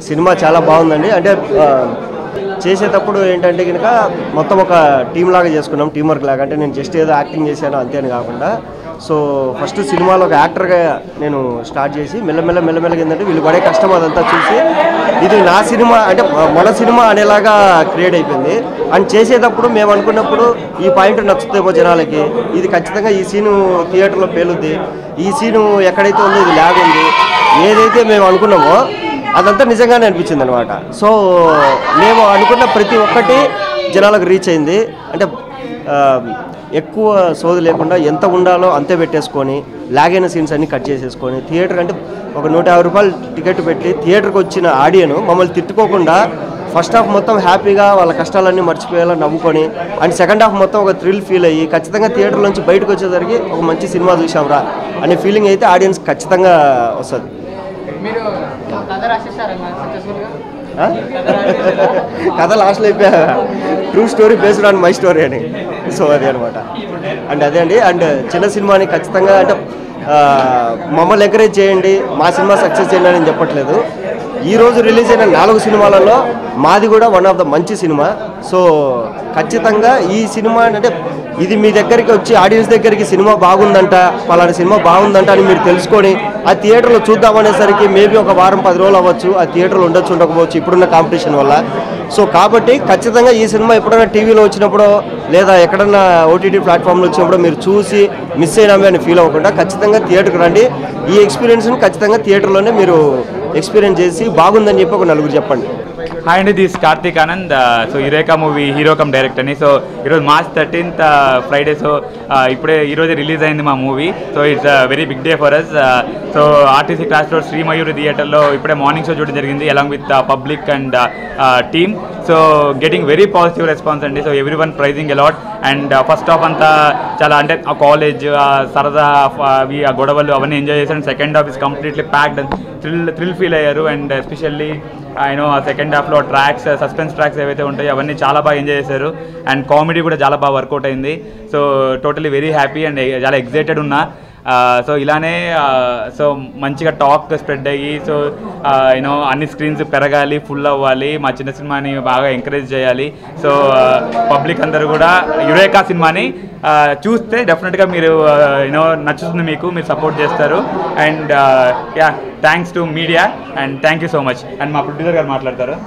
Cinema చాలా బాగుందండి అంటే ఆ, చేసేటప్పుడు ఏంటంటే కనుక మొత్తం ఒక టీం లాగా చేసుకున్నాం టీం వర్క్ లాగా అంటే నేను జస్ట్ ఏదో యాక్టింగ్ చేశాను అంతే అని కాకుండా సో ఫస్ట్ సినిమాలో ఒక యాక్టర్గా నేను స్టార్ట్ చేసి మెల్లమెల్ల మెల్లమెల్లగా ఏంటంటే వీళ్ళు పడే కష్టం అదంతా చూసి ఇది నా సినిమా అంటే మన సినిమా అనేలాగా క్రియేట్ అయిపోయింది అండ్ చేసేటప్పుడు మేము అనుకున్నప్పుడు ఈ పాయింట్ నచ్చుతామో జనాలకి ఇది ఖచ్చితంగా ఈ సీను థియేటర్లో పేలుద్ది ఈ సీను ఎక్కడైతే ఉందో ఇది ల్యాగ్ ఉంది ఏదైతే మేము అనుకున్నామో అదంతా నిజంగానే అనిపించింది అనమాట సో మేము అనుకున్న ప్రతి ఒక్కటి జనాలకు రీచ్ అయింది అంటే ఆ, ఎక్కువ సోది లేకుండా ఎంత ఉండాలో అంతే పెట్టేసుకొని లాగైన సీన్స్ అన్ని కట్ చేసేసుకొని థియేటర్ అంటే ఒక నూట యాభై రూపాయలు టికెట్ పెట్టి థియేటర్కి వచ్చిన ఆడియన్ మమ్మల్ని తిట్టుకోకుండా ఫస్ట్ హాఫ్ మొత్తం హ్యాపీగా వాళ్ళ కష్టాలన్నీ మర్చిపోయేలా నవ్వుకొని అండ్ సెకండ్ హాఫ్ మొత్తం ఒక థ్రిల్ ఫీల్ అయ్యి ఖచ్చితంగా థియేటర్ నుంచి బయటకు వచ్చేసరికి ఒక మంచి సినిమా చూసాంరా అనే ఫీలింగ్ అయితే ఆడియన్స్ ఖచ్చితంగా వస్తుంది మీరు కథ రాసేసారా సక్సెస్ఫుల్గా ఆ? కథ లాస్ట్లో అయిపోయా true story based on my story అని సో అది అనమాట అండ్ అదే అండి అండ్ చిన్న సినిమాని ఖచ్చితంగా అంటే ఆ, మమ్మల్ని ఎంకరేజ్ చేయండి మా సినిమా సక్సెస్ చేయండి అని నేను చెప్పట్లేదు ఈ రోజు రిలీజ్ అయిన నాలుగు సినిమాలలో మాది కూడా వన్ ఆఫ్ ద మంచి సినిమా సో ఖచ్చితంగా ఈ సినిమా అంటే ఇది మీ దగ్గరికి వచ్చి ఆడియన్స్ దగ్గరికి సినిమా బాగుందంట పలానా సినిమా బాగుందంట అని మీరు తెలుసుకొని ఆ థియేటర్లో చూద్దామనేసరికి మేబీ ఒక వారం పది రోజులు అవ్వచ్చు ఆ థియేటర్లో ఉండొచ్చు ఉండకపోవచ్చు ఇప్పుడున్న కాంపిటీషన్ వల్ల సో కాబట్టి ఖచ్చితంగా ఈ సినిమా ఎప్పుడైనా టీవీలో వచ్చినప్పుడు లేదా ఎక్కడన్నా ఓటీటీ ప్లాట్ఫామ్లో వచ్చినప్పుడు మీరు చూసి మిస్ అయినామే అని ఫీల్ అవ్వకుండా ఖచ్చితంగా థియేటర్కి రండి ఈ ఎక్స్పీరియన్స్ని ఖచ్చితంగా థియేటర్లోనే మీరు ఎక్స్పీరియన్స్ చేసి బాగుందని చెప్పి ఒక నలుగురు చెప్పండి హాయ్ అండి this Karthik Anand so Eureka movie hero cum direct అని సో ఈరోజు మార్చ్ థర్టీన్త్ ఫ్రైడే సో ఇప్పుడే ఈరోజే రిలీజ్ అయింది మా movie so it's very big day for us so RTC cross road Sri Mayuri థియేటర్లో ఇప్పుడే మార్నింగ్ షో చూడడం జరిగింది along with public and team so getting very positive response అండి so every one praising a lot and first half అంతా చాలా అంటే ఆ college సరదా ఆ, అవి ఆ గొడవలు అవన్నీ ఎంజాయ్ చేశారు second half is completely packed thrill thrill feel అయ్యారు అండ్ ఎస్పెషల్లీ ఆయన సెకండ్ హాఫ్లో ట్రాక్స్ సస్పెన్స్ ట్రాక్స్ ఏవైతే ఉంటాయో అవన్నీ చాలా బాగా ఎంజాయ్ చేశారు అండ్ కామెడీ కూడా చాలా బాగా వర్కౌట్ అయింది so totally very happy and చాలా ఎగ్జైటెడ్ ఉన్నా సో ఇలానే సో మంచిగా టాక్ స్ప్రెడ్ అయ్యి సో యూనో అన్ని స్క్రీన్స్ పెరగాలి ఫుల్ అవ్వాలి మా చిన్న సినిమాని బాగా ఎంకరేజ్ చేయాలి సో పబ్లిక్ అందరూ కూడా యురేకా సినిమాని ఆ, చూస్తే డెఫినెట్గా మీరు యూనో నచ్చుతుంది మీకు మీరు సపోర్ట్ చేస్తారు and ya thanks to media and thank you so much and మా ప్రొడ్యూసర్ గారు మాట్లాడతారు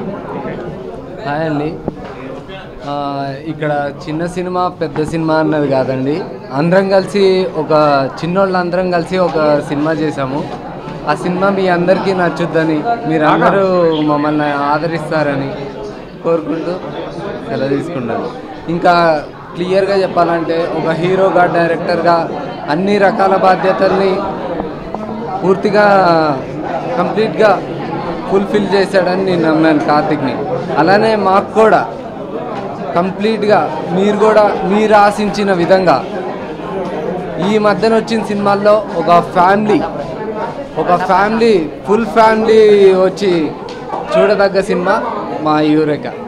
హాయ్ అండి ఆ, ఇక్కడ చిన్న సినిమా పెద్ద సినిమా అన్నది కాదండి అందరం కలిసి ఒక చిన్నోళ్ళు అందరం కలిసి ఒక సినిమా చేశాము ఆ సినిమా మీ అందరికీ నచ్చుద్దని మీరందరూ మమ్మల్ని ఆదరిస్తారని కోరుకుంటూ సెలవు తీసుకుంటాను ఇంకా క్లియర్గా చెప్పాలంటే ఒక హీరోగా డైరెక్టర్గా అన్ని రకాల బాధ్యతల్ని పూర్తిగా కంప్లీట్గా ఫుల్ఫిల్ చేశాడని నేను నమ్మాను కార్తిక్ని అలానే మాకు కూడా కంప్లీట్గా మీరు కూడా మీరు ఆశించిన విధంగా ఈ మధ్యన వచ్చిన సినిమాల్లో ఒక ఫ్యామిలీ ఒక ఫ్యామిలీ ఫుల్ ఫ్యామిలీ వచ్చి చూడదగ్గ సినిమా మా యూరేకా